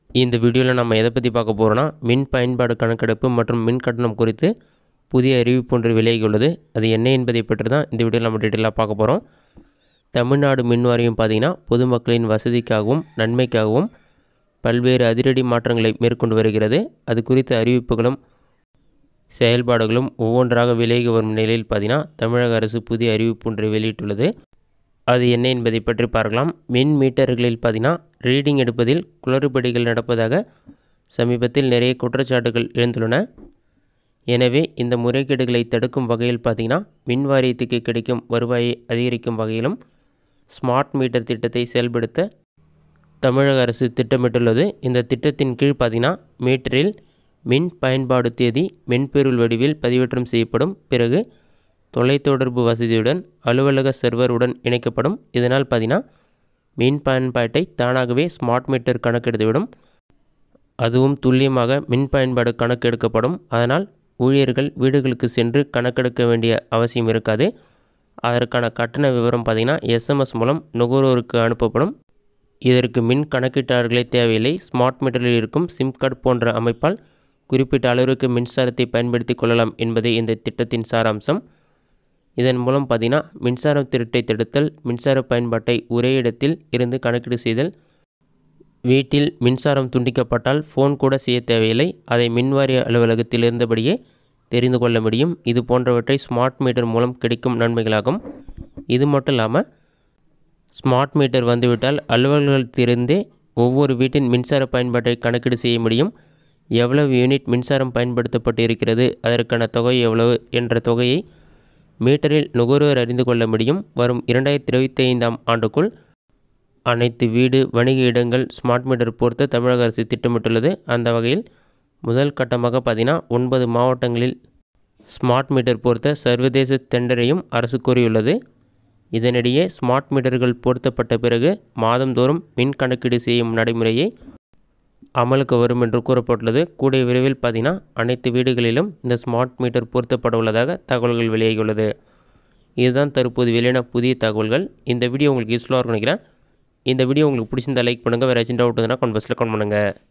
இந்த வீடியோவில் நம்ம எதை பற்றி பார்க்க போகிறோன்னா மின் பயன்பாடு கணக்கெடுப்பு மற்றும் மின் கட்டணம் குறித்து புதிய அறிவிப்பு ஒன்று விலகியுள்ளது அது என்ன என்பதை பற்றி தான் இந்த வீடியோவில் நம்ம டீட்டெயிலாக பார்க்க போகிறோம் தமிழ்நாடு மின் வாரியம் பார்த்திங்கன்னா பொதுமக்களின் வசதிக்காகவும் நன்மைக்காகவும் பல்வேறு அதிரடி மாற்றங்களை மேற்கொண்டு வருகிறது அது குறித்த அறிவிப்புகளும் செயல்பாடுகளும் ஒவ்வொன்றாக விலகி வரும் நிலையில் பார்த்தீங்கன்னா தமிழக அரசு புதிய அறிவிப்பு ஒன்றை வெளியிட்டுள்ளது அது என்ன என்பதை பற்றி பார்க்கலாம் மின் மீட்டர்களில் பார்த்தீங்கன்னா ரீடிங் எடுப்பதில் குளறுபடிகள் நடப்பதாக சமீபத்தில் நிறைய குற்றச்சாட்டுகள் எழுந்துள்ளன எனவே இந்த முறைகேடுகளை தடுக்கும் வகையில் பார்த்தீங்கன்னா மின் வாரியத்துக்கு கிடைக்கும் வருவாயை அதிகரிக்கும் வகையிலும் ஸ்மார்ட் மீட்டர் திட்டத்தை செயல்படுத்த தமிழக அரசு திட்டமிட்டுள்ளது இந்த திட்டத்தின் கீழ் பார்த்தீங்கன்னா மீட்டரில் மின் பயன்பாடு தேதி மென்பொருள் வடிவில் பதிவேற்றம் செய்யப்படும் பிறகு தொலைத்தொடர்பு வசதியுடன் அலுவலக சர்வருடன் இணைக்கப்படும் இதனால் பார்த்தீங்கன்னா மின் பயன்பாட்டை தானாகவே ஸ்மார்ட் மீட்டர் கணக்கெடுத்துவிடும் அதுவும் துல்லியமாக மின் பயன்பாடு கணக்கெடுக்கப்படும் அதனால் ஊழியர்கள் வீடுகளுக்கு சென்று கணக்கெடுக்க வேண்டிய அவசியம் இருக்காது அதற்கான கட்டண விவரம் பார்த்திங்கன்னா எஸ்எம்எஸ் மூலம் நுகர்வோருக்கு அனுப்பப்படும் இதற்கு மின் கணக்கீட்டாளர்களே தேவையில்லை ஸ்மார்ட் மீட்டரில் இருக்கும் சிம் கார்டு போன்ற அமைப்பால் குறிப்பிட்ட அளவிற்கு மின்சாரத்தை பயன்படுத்தி கொள்ளலாம் என்பதே இந்த திட்டத்தின் சாராம்சம் இதன் மூலம் பார்த்தீங்கன்னா மின்சாரம் திருட்டை தடுத்தல் மின்சார பயன்பாட்டை ஒரே இடத்தில் இருந்து கணக்கீடு செய்தல் வீட்டில் மின்சாரம் துண்டிக்கப்பட்டால் ஃபோன் கூட செய்ய தேவையில்லை அதை மின்வாரிய அலுவலகத்தில் இருந்தபடியே தெரிந்து கொள்ள முடியும் இது போன்றவற்றை ஸ்மார்ட் மீட்டர் மூலம் கிடைக்கும் நன்மைகளாகும் இது மட்டும் இல்லாமல் ஸ்மார்ட் மீட்டர் வந்துவிட்டால் அலுவலகத்திலிருந்தே ஒவ்வொரு வீட்டின் மின்சார பயன்பாட்டை கணக்கீடு செய்ய முடியும் எவ்வளவு யூனிட் மின்சாரம் பயன்படுத்தப்பட்டு இருக்கிறது அதற்கான தொகை எவ்வளவு என்ற தொகையை மீட்டரில் நுகர்வோர் அறிந்து கொள்ள முடியும் வரும் இரண்டாயிரத்தி இருபத்தி ஐந்தாம் ஆண்டுக்குள் அனைத்து வீடு வணிக இடங்கள் ஸ்மார்ட் மீட்டர் பொறுத்த தமிழக அரசு திட்டமிட்டுள்ளது அந்த வகையில் முதல் கட்டமாக பார்த்தீங்கன்னா ஒன்பது மாவட்டங்களில் ஸ்மார்ட் மீட்டர் பொறுத்த சர்வதேச டெண்டரையும் அரசு கோரியுள்ளது இதனிடையே ஸ்மார்ட் மீட்டர்கள் பொருத்தப்பட்ட பிறகு மாதந்தோறும் மின் கணக்கீடு செய்யும் நடைமுறையை அமலுக்கு வரும் என்று கூறப்பட்டுள்ளது கூடிய விரைவில் பார்த்தீங்கன்னா அனைத்து வீடுகளிலும் இந்த ஸ்மார்ட் மீட்டர் பொருத்தப்பட உள்ளதாக தகவல்கள் வெளியாகியுள்ளது இதுதான் தற்போது வெளியான புதிய தகவல்கள் இந்த வீடியோ உங்களுக்கு யூஸ்ஃபுல்லாக இருக்கும் நினைக்கிறேன் இந்த வீடியோ உங்களுக்கு பிடிச்சிருந்தா லைக் பண்ணுங்கள் வேறு ஏதாச்சும் டவுட் இருந்தால் கமெண்ட் பாக்ஸில் கமெண்ட் பண்ணுங்கள்